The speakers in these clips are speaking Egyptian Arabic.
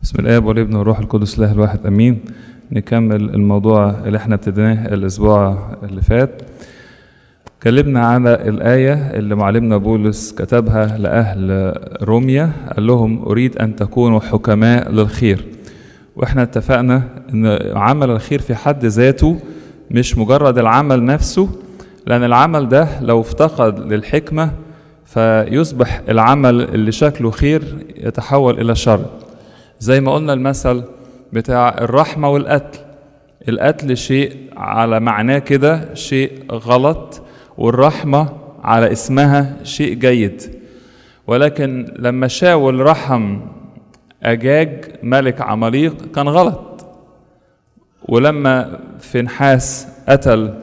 بسم الاب والابن والروح القدس الله الواحد امين نكمل الموضوع اللي احنا ابتديناه الاسبوع اللي فات اتكلمنا على الآية اللي معلمنا بولس كتبها لأهل روميا قال لهم أريد أن تكونوا حكماء للخير واحنا اتفقنا ان عمل الخير في حد ذاته مش مجرد العمل نفسه لأن العمل ده لو افتقد للحكمة فيصبح العمل اللي شكله خير يتحول إلى شر زي ما قلنا المثل بتاع الرحمة والقتل القتل شيء على معناه كده شيء غلط والرحمة على اسمها شيء جيد ولكن لما شاول رحم أجاج ملك عماليق كان غلط ولما فنحاس قتل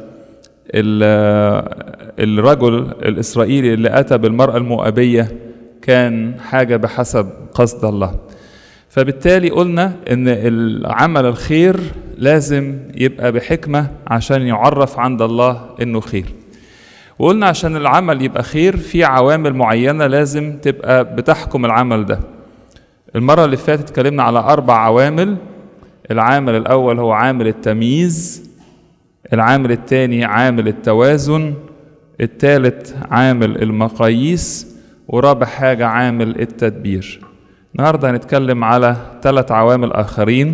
الرجل الإسرائيلي اللي أتى بالمرأة المؤبية كان حاجة بحسب قصد الله فبالتالي قلنا ان العمل الخير لازم يبقى بحكمة عشان يعرف عند الله انه خير وقلنا عشان العمل يبقى خير في عوامل معينة لازم تبقى بتحكم العمل ده المرة اللي فاتت اتكلمنا على أربع عوامل العامل الأول هو عامل التمييز العامل الثاني عامل التوازن الثالث عامل المقاييس ورابع حاجة عامل التدبير النهارده هنتكلم على ثلاث عوامل آخرين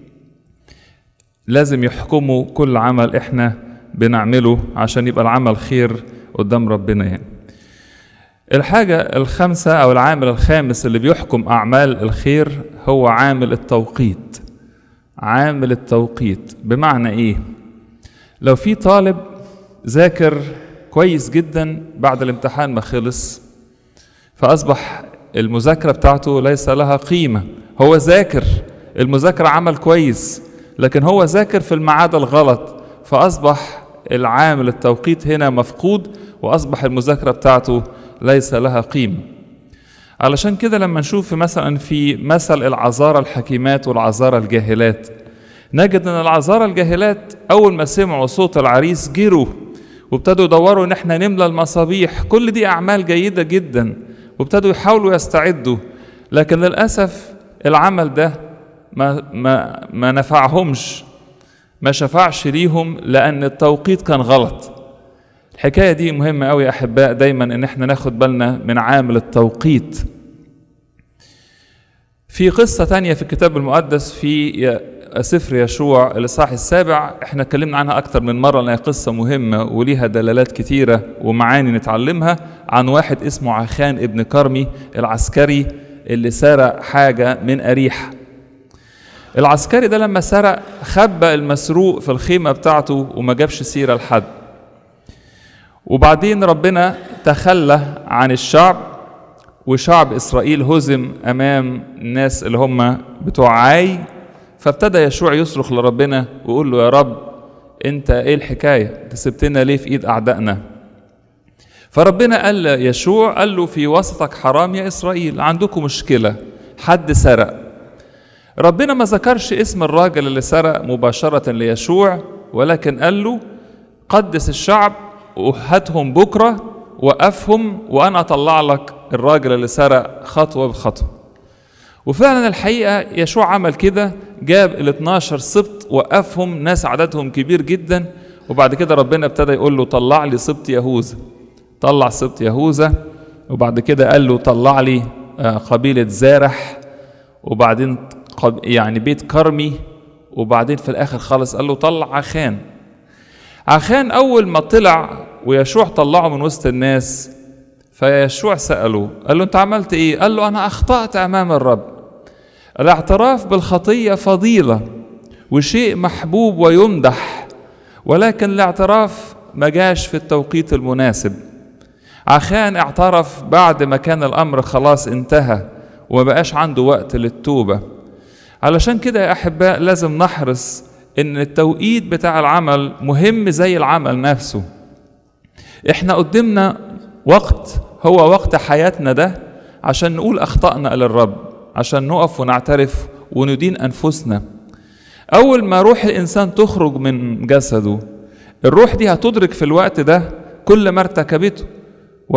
لازم يحكموا كل عمل احنا بنعمله عشان يبقى العمل خير قدام ربنا يعني الحاجة الخامسة أو العامل الخامس اللي بيحكم أعمال الخير هو عامل التوقيت عامل التوقيت بمعنى إيه؟ لو في طالب ذاكر كويس جدا بعد الامتحان ما خلص فأصبح المذاكرة بتاعته ليس لها قيمة هو ذاكر المذاكرة عمل كويس لكن هو ذاكر في الميعاد الغلط فأصبح العامل التوقيت هنا مفقود وأصبح المذاكرة بتاعته ليس لها قيمة علشان كده لما نشوف مثلا في مثل العذارى الحكيمات والعذارى الجاهلات نجد ان العذارى الجاهلات اول ما سمعوا صوت العريس جروا وابتدوا يدوروا ان احنا نملى المصابيح كل دي اعمال جيده جدا وابتدوا يحاولوا يستعدوا لكن للاسف العمل ده ما ما ما نفعهمش ما شفعش ليهم لان التوقيت كان غلط الحكايه دي مهمه قوي يا احباء دايما ان احنا ناخد بالنا من عامل التوقيت في قصه تانية في الكتاب المقدس في سفر يشوع الاصحاح السابع احنا اتكلمنا عنها اكتر من مره لانها قصه مهمه وليها دلالات كتيره ومعاني نتعلمها عن واحد اسمه عخان ابن كرمي العسكري اللي سرق حاجه من اريحه العسكري ده لما سرق خبى المسروق في الخيمه بتاعته وما جابش سيره لحد وبعدين ربنا تخلى عن الشعب وشعب اسرائيل هزم امام الناس اللي هم بتوع عاي فابتدى يشوع يصرخ لربنا ويقول له يا رب انت ايه الحكايه انت سبتنا ليه في ايد اعدائنا فربنا قال يشوع قال له في وسطك حرام يا اسرائيل عندكم مشكله حد سرق ربنا ما ذكرش اسم الراجل اللي سرق مباشره ليشوع ولكن قال له قدس الشعب وهاتهم بكره وقفهم وانا اطلع لك الراجل اللي سرق خطوه بخطوه وفعلا الحقيقه يشوع عمل كده جاب ال 12 سبط وقفهم ناس عددهم كبير جدا وبعد كده ربنا ابتدى يقول له طلع لي سبط يهوذا طلع سبط يهوذا وبعد كده قال له طلع لي قبيلة زارح وبعدين يعني بيت كرمي وبعدين في الآخر خالص قال له طلع عخان عخان أول ما طلع ويشوع طلعه من وسط الناس فيشوع سأله قال له أنت عملت إيه؟ قال له أنا أخطأت أمام الرب الاعتراف بالخطية فضيلة وشيء محبوب ويمدح ولكن الاعتراف ما جاش في التوقيت المناسب عخان اعترف بعد ما كان الأمر خلاص انتهى وما بقاش عنده وقت للتوبة علشان كده يا أحباء لازم نحرص إن التوقيت بتاع العمل مهم زي العمل نفسه احنا قدامنا وقت هو وقت حياتنا ده عشان نقول أخطأنا للرب عشان نقف ونعترف وندين أنفسنا أول ما روح الإنسان تخرج من جسده الروح دي هتدرك في الوقت ده كل ما ارتكبته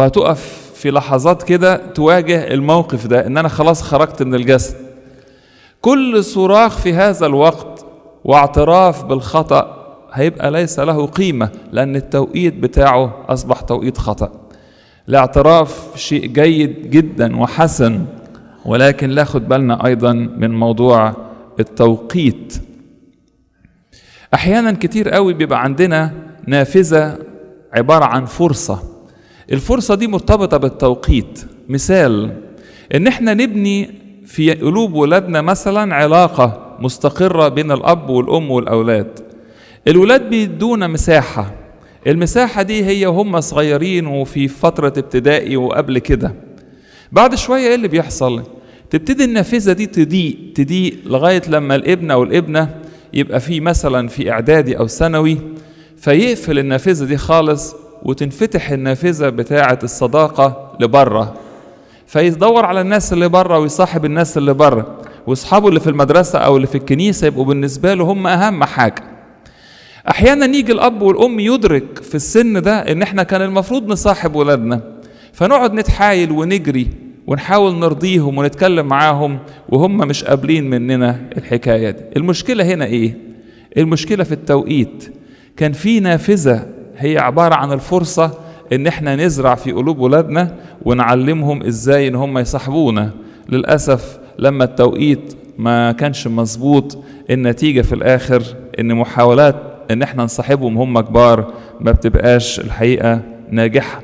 وهتقف في لحظات كده تواجه الموقف ده ان انا خلاص خرجت من الجسد كل صراخ في هذا الوقت واعتراف بالخطأ هيبقى ليس له قيمة لأن التوقيت بتاعه أصبح توقيت خطأ الاعتراف شيء جيد جدا وحسن ولكن ناخد بالنا أيضا من موضوع التوقيت أحيانا كتير قوي بيبقى عندنا نافذة عبارة عن فرصة الفرصة دي مرتبطة بالتوقيت مثال إن إحنا نبني في قلوب ولادنا مثلا علاقة مستقرة بين الأب والأم والأولاد الولاد بيدونا مساحة المساحة دي هي وهم صغيرين وفي فترة ابتدائي وقبل كده بعد شوية ايه اللي بيحصل تبتدي النافذة دي تضيق تضيق لغاية لما الابن أو الابنة يبقى في مثلا في إعدادي أو ثانوي فيقفل النافذة دي خالص وتنفتح النافذة بتاعة الصداقة لبره فيدور على الناس اللي بره ويصاحب الناس اللي بره واصحابه اللي في المدرسة أو اللي في الكنيسة يبقوا بالنسبة له هم أهم حاجة احيانا يجي الاب والام يدرك في السن ده ان احنا كان المفروض نصاحب ولادنا فنقعد نتحايل ونجري ونحاول نرضيهم ونتكلم معاهم وهم مش قابلين مننا الحكايه دي المشكله هنا ايه المشكله في التوقيت كان في نافذه هي عباره عن الفرصه ان احنا نزرع في قلوب ولادنا ونعلمهم ازاي ان هم يصاحبونا للاسف لما التوقيت ما كانش مظبوط النتيجه في الاخر ان محاولات ان احنا نصاحبهم هم كبار ما بتبقاش الحقيقه ناجحه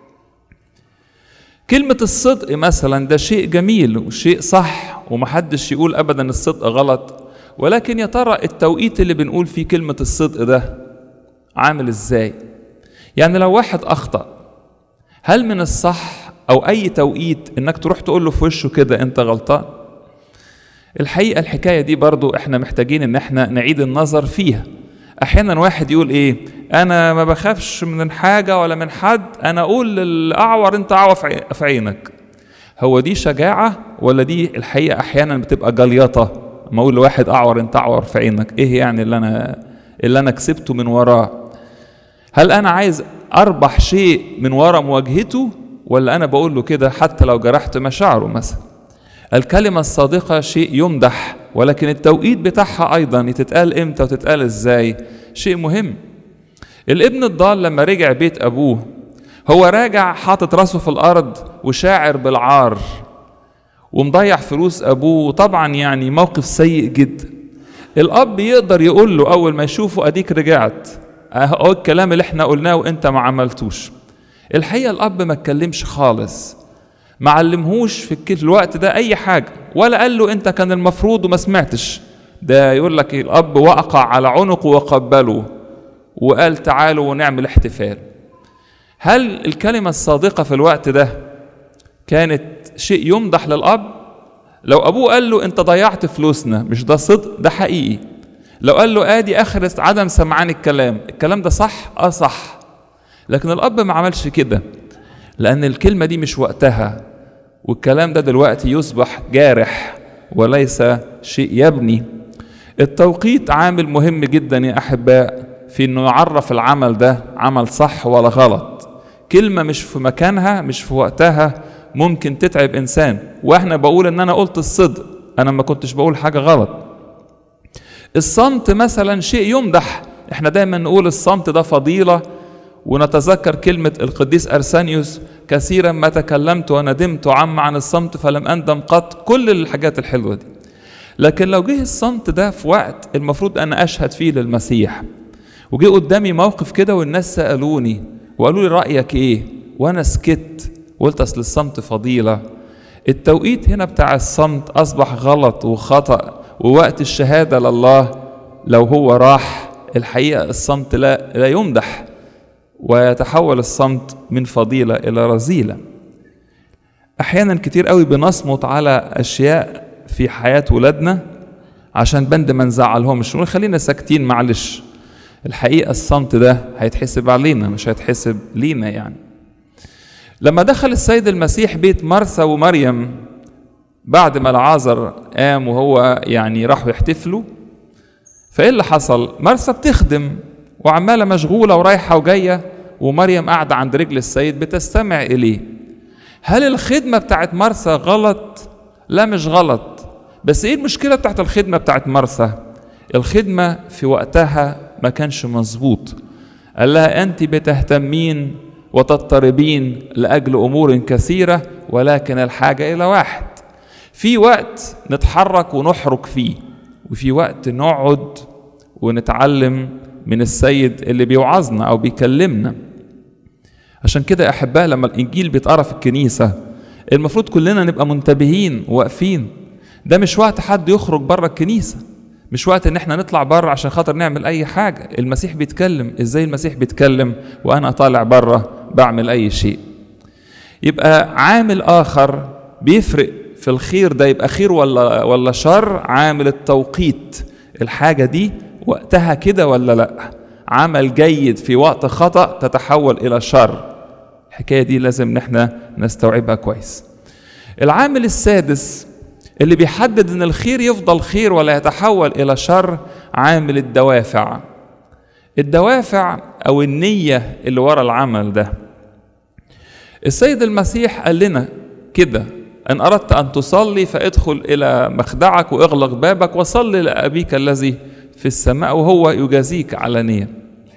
كلمة الصدق مثلا ده شيء جميل وشيء صح ومحدش يقول ابدا الصدق غلط ولكن يا ترى التوقيت اللي بنقول فيه كلمة الصدق ده عامل ازاي يعني لو واحد اخطأ هل من الصح او اي توقيت انك تروح تقول له في وشه كده انت غلطان الحقيقة الحكاية دي برضو احنا محتاجين ان احنا نعيد النظر فيها احيانا واحد يقول ايه انا ما بخافش من حاجه ولا من حد انا اقول للاعور انت اعور في عينك هو دي شجاعه ولا دي الحقيقه احيانا بتبقى جليطه ما اقول لواحد اعور انت اعور في عينك ايه يعني اللي انا اللي انا كسبته من وراه هل انا عايز اربح شيء من ورا مواجهته ولا انا بقول له كده حتى لو جرحت مشاعره مثلا الكلمه الصادقه شيء يمدح ولكن التوقيت بتاعها ايضا تتقال امتى وتتقال ازاي شيء مهم الابن الضال لما رجع بيت ابوه هو راجع حاطط راسه في الارض وشاعر بالعار ومضيع فلوس ابوه وطبعا يعني موقف سيء جدا الاب يقدر يقول له اول ما يشوفه اديك رجعت اهو الكلام اللي احنا قلناه وانت ما عملتوش الحقيقه الاب ما اتكلمش خالص ما علمهوش في الوقت ده اي حاجه ولا قال له انت كان المفروض وما سمعتش ده يقول لك الاب وقع على عنقه وقبله وقال تعالوا ونعمل احتفال هل الكلمه الصادقه في الوقت ده كانت شيء يمدح للاب لو ابوه قال له انت ضيعت فلوسنا مش ده صدق ده حقيقي لو قال له ادي اخر عدم سمعان الكلام الكلام ده صح اه صح لكن الاب ما عملش كده لأن الكلمة دي مش وقتها والكلام ده دلوقتي يصبح جارح وليس شيء يبني التوقيت عامل مهم جدا يا أحباء في إنه يعرف العمل ده عمل صح ولا غلط كلمة مش في مكانها مش في وقتها ممكن تتعب إنسان وإحنا بقول إن أنا قلت الصدق أنا ما كنتش بقول حاجة غلط الصمت مثلا شيء يمدح احنا دايما نقول الصمت ده فضيلة ونتذكر كلمة القديس أرسانيوس كثيرا ما تكلمت وندمت عم عن الصمت فلم أندم قط كل الحاجات الحلوة دي لكن لو جه الصمت ده في وقت المفروض أنا أشهد فيه للمسيح وجه قدامي موقف كده والناس سألوني وقالوا لي رأيك إيه وأنا سكت وقلت أصل الصمت فضيلة التوقيت هنا بتاع الصمت أصبح غلط وخطأ ووقت الشهادة لله لو هو راح الحقيقة الصمت لا, لا يمدح ويتحول الصمت من فضيلة إلى رذيلة أحيانا كتير قوي بنصمت على أشياء في حياة ولادنا عشان بند ما نزعلهمش نقول خلينا ساكتين معلش الحقيقة الصمت ده هيتحسب علينا مش هيتحسب لينا يعني لما دخل السيد المسيح بيت مرثا ومريم بعد ما العازر قام وهو يعني راحوا يحتفلوا فايه اللي حصل مرثا بتخدم وعمالة مشغولة ورايحة وجاية ومريم قاعدة عند رجل السيد بتستمع إليه هل الخدمة بتاعت مرثا غلط؟ لا مش غلط بس ايه المشكله بتاعت الخدمه بتاعت مرثا الخدمه في وقتها ما كانش مظبوط قال لها انت بتهتمين وتضطربين لاجل امور كثيره ولكن الحاجه الى واحد في وقت نتحرك ونحرك فيه وفي وقت نقعد ونتعلم من السيد اللي بيوعظنا او بيكلمنا عشان كده يا احباء لما الانجيل بيتقرا في الكنيسه المفروض كلنا نبقى منتبهين واقفين ده مش وقت حد يخرج بره الكنيسه مش وقت ان احنا نطلع بره عشان خاطر نعمل اي حاجه المسيح بيتكلم ازاي المسيح بيتكلم وانا طالع بره بعمل اي شيء يبقى عامل اخر بيفرق في الخير ده يبقى خير ولا ولا شر عامل التوقيت الحاجه دي وقتها كده ولا لا عمل جيد في وقت خطا تتحول الى شر الحكايه دي لازم ان احنا نستوعبها كويس العامل السادس اللي بيحدد ان الخير يفضل خير ولا يتحول الى شر عامل الدوافع الدوافع او النيه اللي ورا العمل ده السيد المسيح قال لنا كده ان اردت ان تصلي فادخل الى مخدعك واغلق بابك وصل لابيك الذي في السماء وهو يجازيك علانيا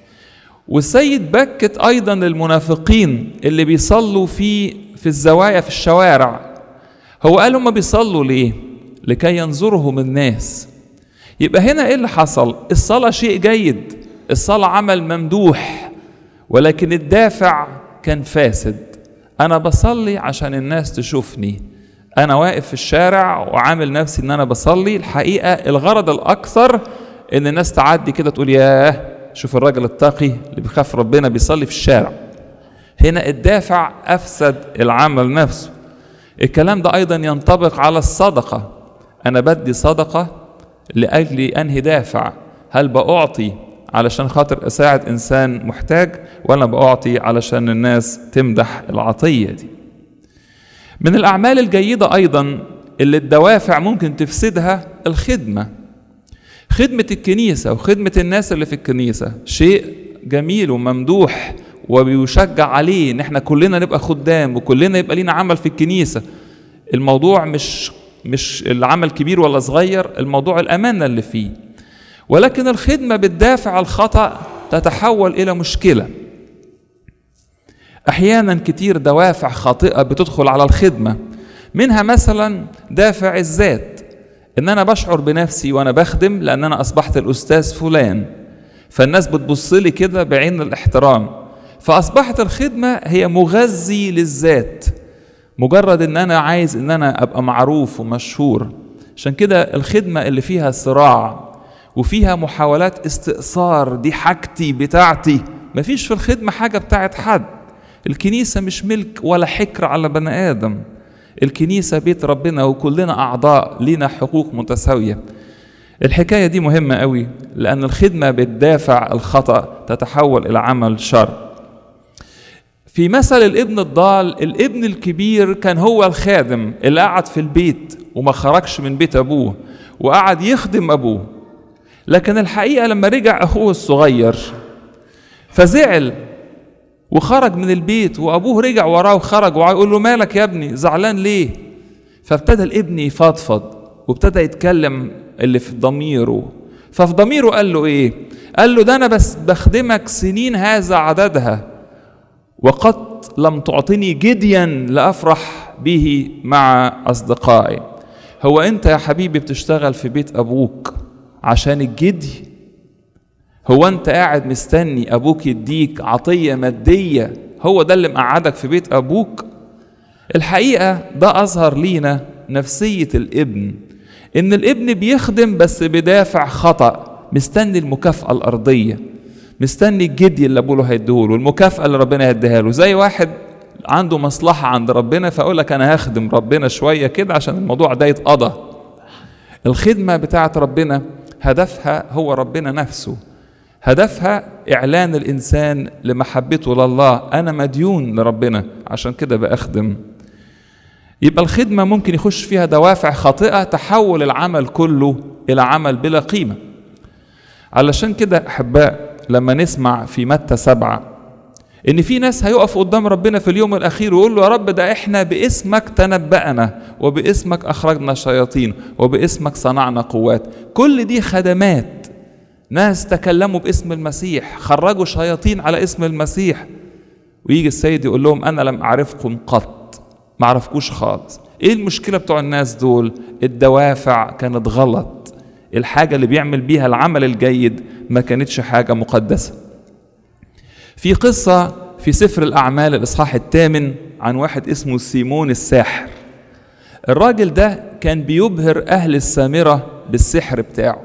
والسيد بكت ايضا المنافقين اللي بيصلوا في في الزوايا في الشوارع هو قال هم بيصلوا ليه لكي ينظرهم الناس يبقى هنا ايه اللي حصل الصلاة شيء جيد الصلاة عمل ممدوح ولكن الدافع كان فاسد انا بصلي عشان الناس تشوفني انا واقف في الشارع وعامل نفسي ان انا بصلي الحقيقة الغرض الاكثر ان الناس تعدي كده تقول ياه شوف الراجل التقي اللي بيخاف ربنا بيصلي في الشارع هنا الدافع افسد العمل نفسه الكلام ده ايضا ينطبق على الصدقه انا بدي صدقه لاجل انهي دافع هل باعطي علشان خاطر اساعد انسان محتاج ولا باعطي علشان الناس تمدح العطيه دي من الاعمال الجيده ايضا اللي الدوافع ممكن تفسدها الخدمه خدمه الكنيسه وخدمه الناس اللي في الكنيسه شيء جميل وممدوح وبيشجع عليه ان احنا كلنا نبقى خدام وكلنا يبقى لينا عمل في الكنيسه الموضوع مش مش العمل كبير ولا صغير الموضوع الامانه اللي فيه ولكن الخدمه بالدافع الخطا تتحول الى مشكله احيانا كتير دوافع خاطئه بتدخل على الخدمه منها مثلا دافع الذات ان انا بشعر بنفسي وانا بخدم لان انا اصبحت الاستاذ فلان فالناس بتبص لي كده بعين الاحترام فاصبحت الخدمه هي مغذي للذات مجرد ان انا عايز ان انا ابقى معروف ومشهور عشان كده الخدمه اللي فيها صراع وفيها محاولات استئثار دي حاجتي بتاعتي مفيش في الخدمه حاجه بتاعت حد الكنيسه مش ملك ولا حكر على بني ادم الكنيسه بيت ربنا وكلنا اعضاء لينا حقوق متساويه الحكايه دي مهمه قوي لان الخدمه بالدافع الخطا تتحول الى عمل شر في مثل الابن الضال الابن الكبير كان هو الخادم اللي قعد في البيت وما خرجش من بيت ابوه وقعد يخدم ابوه لكن الحقيقه لما رجع اخوه الصغير فزعل وخرج من البيت وابوه رجع وراه وخرج ويقول له مالك يا ابني زعلان ليه فابتدى الابن يفضفض وابتدى يتكلم اللي في ضميره ففي ضميره قال له ايه قال له ده انا بس بخدمك سنين هذا عددها وقد لم تعطني جديا لافرح به مع اصدقائي هو انت يا حبيبي بتشتغل في بيت ابوك عشان الجدي هو انت قاعد مستني ابوك يديك عطيه ماديه هو ده اللي مقعدك في بيت ابوك الحقيقه ده اظهر لينا نفسيه الابن ان الابن بيخدم بس بدافع خطا مستني المكافاه الارضيه مستني الجدي اللي ابوه هيديهوله المكافاه اللي ربنا هيديها له زي واحد عنده مصلحه عند ربنا فاقول لك انا هخدم ربنا شويه كده عشان الموضوع ده يتقضى الخدمه بتاعت ربنا هدفها هو ربنا نفسه هدفها اعلان الانسان لمحبته لله انا مديون لربنا عشان كده بخدم يبقى الخدمه ممكن يخش فيها دوافع خاطئه تحول العمل كله الى عمل بلا قيمه علشان كده احباء لما نسمع في متى سبعه ان في ناس هيقف قدام ربنا في اليوم الاخير ويقول له يا رب ده احنا باسمك تنبأنا وباسمك اخرجنا شياطين وباسمك صنعنا قوات كل دي خدمات ناس تكلموا باسم المسيح خرجوا شياطين على اسم المسيح ويجي السيد يقول لهم انا لم اعرفكم قط ما اعرفكوش خالص ايه المشكله بتوع الناس دول الدوافع كانت غلط الحاجه اللي بيعمل بيها العمل الجيد ما كانتش حاجه مقدسه في قصة في سفر الأعمال الإصحاح الثامن عن واحد اسمه سيمون الساحر الراجل ده كان بيبهر أهل السامرة بالسحر بتاعه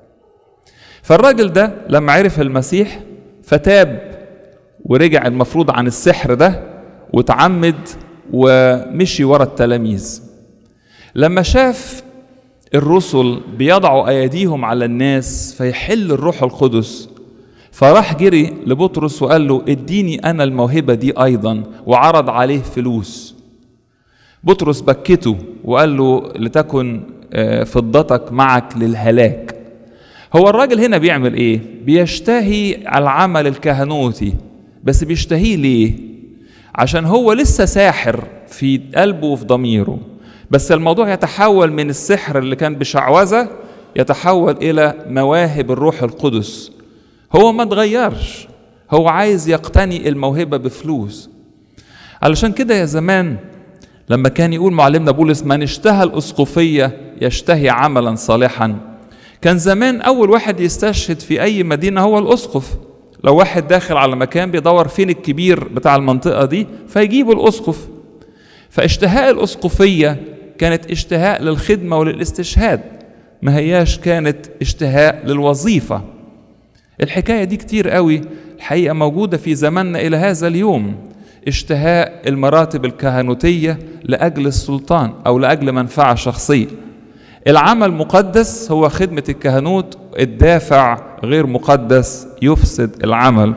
فالراجل ده لما عرف المسيح فتاب ورجع المفروض عن السحر ده وتعمد ومشي ورا التلاميذ لما شاف الرسل بيضعوا أيديهم على الناس فيحل الروح القدس فراح جري لبطرس وقال له اديني انا الموهبه دي ايضا وعرض عليه فلوس بطرس بكته وقال له لتكن فضتك معك للهلاك هو الراجل هنا بيعمل ايه بيشتهي العمل الكهنوتي بس بيشتهيه ليه عشان هو لسه ساحر في قلبه وفي ضميره بس الموضوع يتحول من السحر اللي كان بشعوذه يتحول الى مواهب الروح القدس هو ما اتغيرش هو عايز يقتني الموهبة بفلوس علشان كده يا زمان لما كان يقول معلمنا بولس من اشتهى الأسقفية يشتهي عملا صالحا كان زمان أول واحد يستشهد في أي مدينة هو الأسقف لو واحد داخل على مكان بيدور فين الكبير بتاع المنطقة دي فيجيبوا الأسقف فاشتهاء الأسقفية كانت اشتهاء للخدمة وللاستشهاد ما هياش كانت اشتهاء للوظيفة الحكاية دي كتير قوي الحقيقة موجودة في زماننا إلى هذا اليوم اشتهاء المراتب الكهنوتية لأجل السلطان أو لأجل منفعة شخصية العمل مقدس هو خدمة الكهنوت الدافع غير مقدس يفسد العمل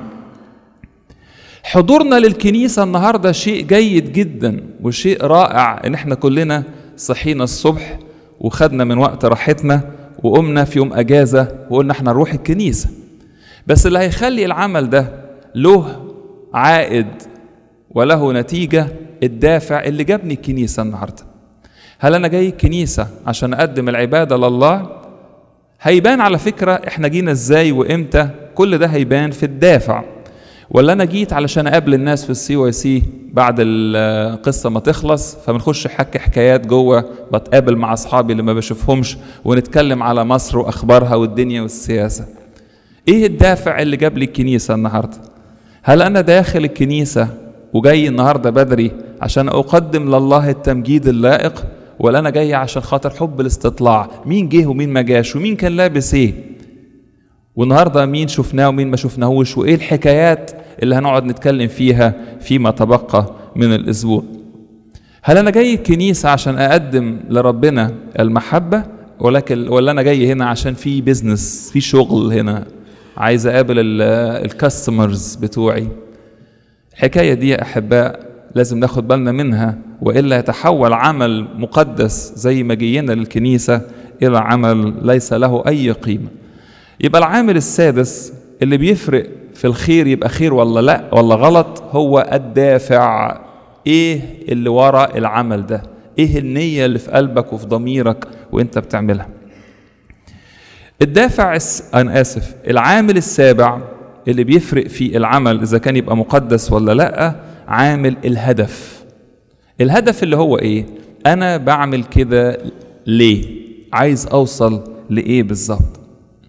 حضورنا للكنيسة النهاردة شيء جيد جدا وشيء رائع ان احنا كلنا صحينا الصبح وخدنا من وقت راحتنا وقمنا في يوم اجازة وقلنا احنا نروح الكنيسة بس اللي هيخلي العمل ده له عائد وله نتيجة الدافع اللي جابني الكنيسة النهاردة هل أنا جاي الكنيسة عشان أقدم العبادة لله هيبان على فكرة احنا جينا ازاي وامتى كل ده هيبان في الدافع ولا انا جيت علشان اقابل الناس في السي واي سي بعد القصه ما تخلص فبنخش حكي حكايات جوه بتقابل مع اصحابي اللي ما بشوفهمش ونتكلم على مصر واخبارها والدنيا والسياسه ايه الدافع اللي جاب لي الكنيسه النهارده هل انا داخل الكنيسه وجاي النهارده بدري عشان اقدم لله التمجيد اللائق ولا انا جاي عشان خاطر حب الاستطلاع مين جه ومين ما جاش ومين كان لابس ايه والنهارده مين شفناه ومين ما شفناهوش وايه الحكايات اللي هنقعد نتكلم فيها فيما تبقى من الاسبوع هل انا جاي الكنيسه عشان اقدم لربنا المحبه ولكن ولا انا جاي هنا عشان في بيزنس في شغل هنا عايز اقابل الكاستمرز بتوعي الحكايه دي يا احباء لازم ناخد بالنا منها والا يتحول عمل مقدس زي ما جينا للكنيسه الى عمل ليس له اي قيمه يبقى العامل السادس اللي بيفرق في الخير يبقى خير ولا لا ولا غلط هو الدافع ايه اللي ورا العمل ده ايه النيه اللي في قلبك وفي ضميرك وانت بتعملها الدافع انا اسف العامل السابع اللي بيفرق في العمل اذا كان يبقى مقدس ولا لا عامل الهدف الهدف اللي هو ايه انا بعمل كده ليه عايز اوصل لايه بالظبط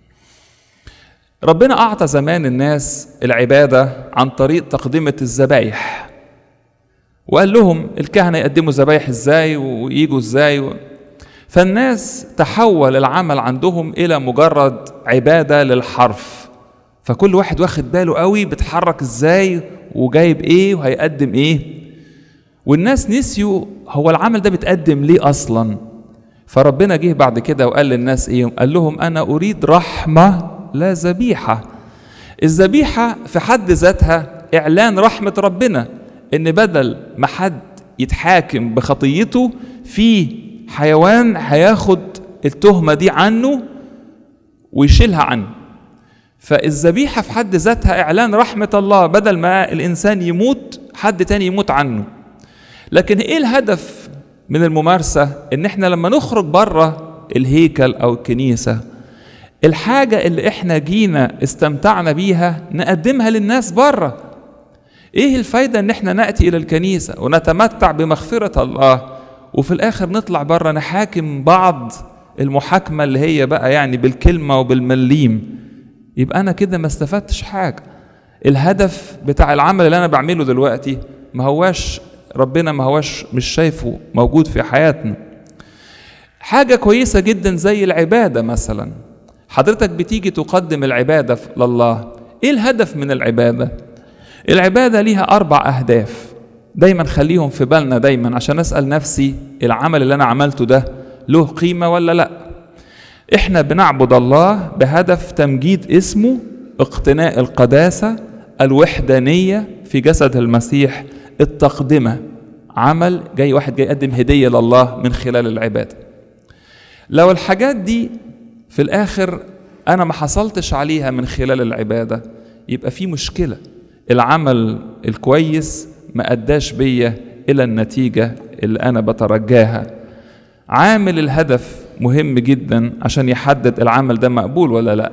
ربنا اعطى زمان الناس العباده عن طريق تقدمه الذبايح وقال لهم الكهنه يقدموا ذبايح ازاي ويجوا ازاي و... فالناس تحول العمل عندهم الى مجرد عباده للحرف فكل واحد واخد باله قوي بيتحرك ازاي وجايب ايه وهيقدم ايه والناس نسيوا هو العمل ده بيتقدم ليه اصلا فربنا جه بعد كده وقال للناس ايه قال لهم انا اريد رحمه لا ذبيحه الذبيحه في حد ذاتها اعلان رحمه ربنا ان بدل ما حد يتحاكم بخطيته في حيوان هياخد التهمه دي عنه ويشيلها عنه فالذبيحة في حد ذاتها إعلان رحمة الله بدل ما الإنسان يموت حد تاني يموت عنه لكن إيه الهدف من الممارسة إن إحنا لما نخرج بره الهيكل أو الكنيسة الحاجة اللي إحنا جينا استمتعنا بيها نقدمها للناس بره إيه الفايدة إن إحنا نأتي إلى الكنيسة ونتمتع بمغفرة الله وفي الآخر نطلع بره نحاكم بعض المحاكمة اللي هي بقى يعني بالكلمة وبالمليم يبقى أنا كده ما استفدتش حاجة الهدف بتاع العمل اللي أنا بعمله دلوقتي ما هواش ربنا ما هواش مش شايفه موجود في حياتنا حاجة كويسة جدا زي العبادة مثلا حضرتك بتيجي تقدم العبادة لله ايه الهدف من العبادة العبادة ليها أربع أهداف دايما خليهم في بالنا دايما عشان أسأل نفسي العمل اللي أنا عملته ده له قيمة ولا لأ احنا بنعبد الله بهدف تمجيد اسمه اقتناء القداسة الوحدانية في جسد المسيح التقدمة عمل جاي واحد جاي يقدم هدية لله من خلال العبادة لو الحاجات دي في الآخر أنا ما حصلتش عليها من خلال العبادة يبقى في مشكلة العمل الكويس ما أداش بيا إلى النتيجة اللي أنا بترجاها عامل الهدف مهم جدا عشان يحدد العمل ده مقبول ولا لا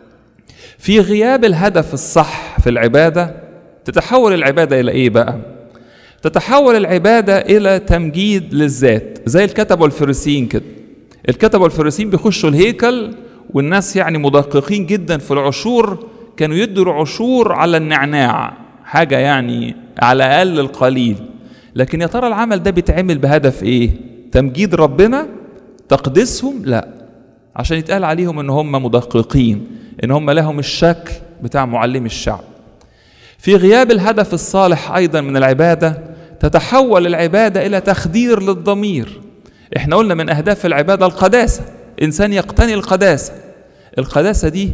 في غياب الهدف الصح في العبادة تتحول العبادة إلى إيه بقى تتحول العبادة إلى تمجيد للذات زي الكتب والفريسيين كده الكتب والفريسيين بيخشوا الهيكل والناس يعني مدققين جدا في العشور كانوا يدوا عشور على النعناع حاجة يعني على أقل القليل لكن يا ترى العمل ده بيتعمل بهدف إيه تمجيد ربنا تقديسهم لا عشان يتقال عليهم ان هم مدققين ان هم لهم الشكل بتاع معلم الشعب في غياب الهدف الصالح ايضا من العباده تتحول العباده الى تخدير للضمير احنا قلنا من اهداف العباده القداسه انسان يقتني القداسه القداسه دي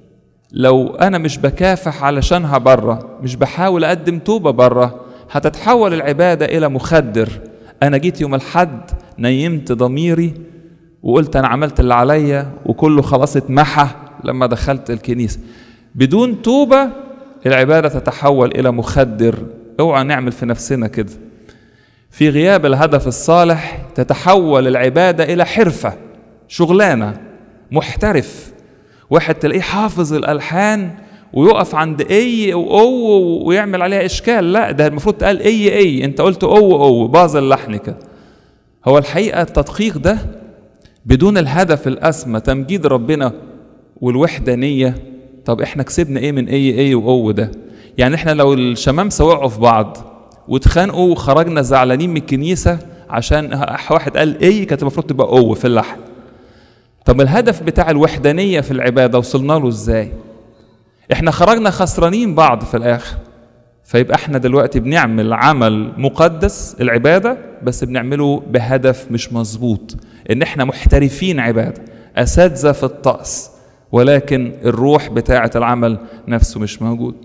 لو انا مش بكافح علشانها بره مش بحاول اقدم توبه بره هتتحول العباده الى مخدر انا جيت يوم الحد نيمت ضميري وقلت انا عملت اللي عليا وكله خلاص اتمحى لما دخلت الكنيسه بدون توبه العباده تتحول الى مخدر اوعى نعمل في نفسنا كده في غياب الهدف الصالح تتحول العباده الى حرفه شغلانه محترف واحد تلاقيه حافظ الالحان ويقف عند اي او او ويعمل عليها اشكال لا ده المفروض تقال اي اي انت قلت او او باظ اللحن كده هو الحقيقه التدقيق ده بدون الهدف الاسمى تمجيد ربنا والوحدانيه طب احنا كسبنا ايه من اي اي واو ده يعني احنا لو الشمامسه وقعوا في بعض واتخانقوا وخرجنا زعلانين من الكنيسه عشان واحد قال اي كانت المفروض تبقى او في اللحن طب الهدف بتاع الوحدانيه في العباده وصلنا له ازاي احنا خرجنا خسرانين بعض في الاخر فيبقى احنا دلوقتي بنعمل عمل مقدس العباده بس بنعمله بهدف مش مظبوط ان احنا محترفين عباده اساتذه في الطقس ولكن الروح بتاعه العمل نفسه مش موجود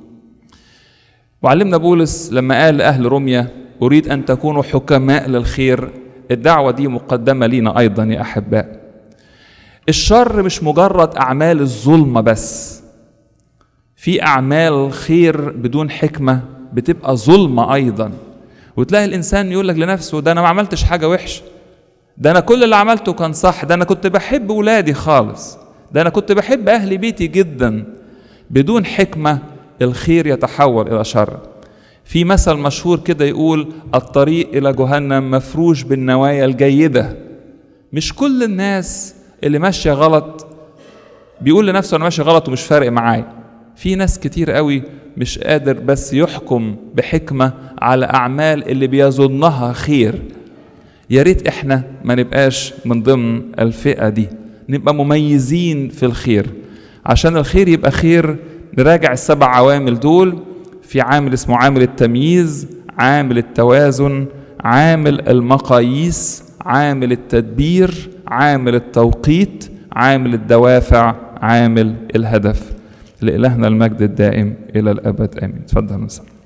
وعلمنا بولس لما قال لاهل روميا اريد ان تكونوا حكماء للخير الدعوه دي مقدمه لينا ايضا يا احباء الشر مش مجرد اعمال الظلمه بس في اعمال خير بدون حكمه بتبقى ظلمه ايضا وتلاقي الانسان يقول لك لنفسه ده انا ما عملتش حاجه وحشه ده انا كل اللي عملته كان صح ده انا كنت بحب ولادي خالص ده انا كنت بحب اهل بيتي جدا بدون حكمه الخير يتحول الى شر في مثل مشهور كده يقول الطريق الى جهنم مفروش بالنوايا الجيده مش كل الناس اللي ماشيه غلط بيقول لنفسه انا ماشي غلط ومش فارق معايا في ناس كتير قوي مش قادر بس يحكم بحكمه على اعمال اللي بيظنها خير يا ريت احنا ما نبقاش من ضمن الفئه دي نبقى مميزين في الخير عشان الخير يبقى خير نراجع السبع عوامل دول في عامل اسمه عامل التمييز عامل التوازن عامل المقاييس عامل التدبير عامل التوقيت عامل الدوافع عامل الهدف لإلهنا المجد الدائم إلى الأبد آمين تفضل نصلي